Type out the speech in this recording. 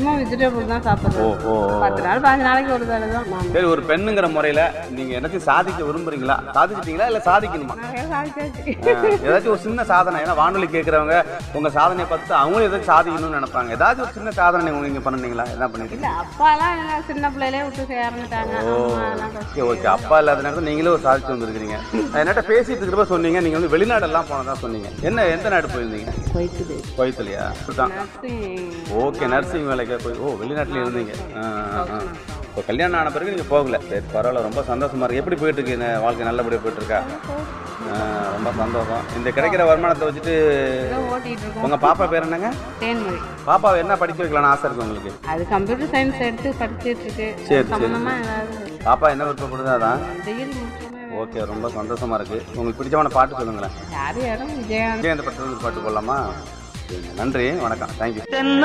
Maximum vegetable தான் ஓ சாப்பிடுறோம் ஓ ஓ. பத்து நாள் பதினஞ்சு நாளைக்கு ஒரு தடவை தான் நான் சரி ஒரு பெண்ணுங்கிற முறையில நீங்க என்னத்தையும் சாதிக்க விரும்புறீங்களா சாதிச்சிட்டீங்களா இல்ல சாதிக்கணுமா நிறைய சாதிச்சாச்சு ஆ, ஏதாச்சும் ஒரு சின்ன சாதனை ஏன்னா வானொலி கேட்கறவங்க உங்க சாதனையை பார்த்து அவங்களும் ஏதாச்சும் சாதிக்கணும்னு நினைப்பாங்க ஏதாச்சும் ஒரு சின்ன சாதனை நீங்க நீங்க பண்ணுனீங்களா என்ன பண்ணிருக்கீங்க இல்ல அப்பாலாம் என்ன சின்ன பிள்ளையிலே விட்டு இறந்துட்டாங்க அம்மா எல்லாம் ஓகே ஓகே அப்பா இல்லாத நேரத்தில் நீங்களும் ஒரு சாதிச்சு வந்திருக்கீங்க என்கிட்ட பேசிட்டு இருக்கிறப்ப சொன்னீங்க நீங்க வந்து வெளிநாடெல்லாம் போனதா சொன்னீங்க என்ன எந்த நாடு போயிருந்தீங்க போயிட்டுது கோயத்துலையா அதுதான் ஓகே நர்சிங் வேலைக்கு போய் ஓ வெளிநாட்டுல இருந்தீங்க ஆ, ஆ, ஆ. இப்போ கல்யாணம் ஆன பிறகு நீங்கள் போகல சரி பரவாயில்ல ரொம்ப சந்தோஷமா இருக்கு எப்படி போயிட்டு இருக்கு இந்த வாழ்க்கை நல்லபடியாக போயிட்டு இருக்கா ஆ, ரொம்ப சந்தோஷம் இந்த கிடைக்கிற வருமானத்தை வச்சுட்டு ஓட்டிட்டு இருக்கோம் உங்க பாப்பா பேர் என்னங்க தேன்மொழி பாப்பாவை என்ன படிக்க வைக்கலாம்னு ஆசை இருக்கு உங்களுக்கு அது கம்ப்யூட்டர் சயின்ஸ் எடுத்து படிச்சிட்டு இருக்கு சரி, சம்பந்தமா ஏதாவது பாப்பா என்ன விருப்பப்படுதோ அதான் டிகிரி முடிச்சோமே ஓகே ரொம்ப சந்தோஷமா இருக்கு உங்களுக்கு பிடிச்சமான பாட்டு சொல்லுங்களேன் யார் யாரும் விஜயகாந்த் விஜயகாந்த் படத்துல இருந்து ஒரு பாட்டு போடலாமா சரிங்க. நன்றி வணக்கம் தேங்க்யூ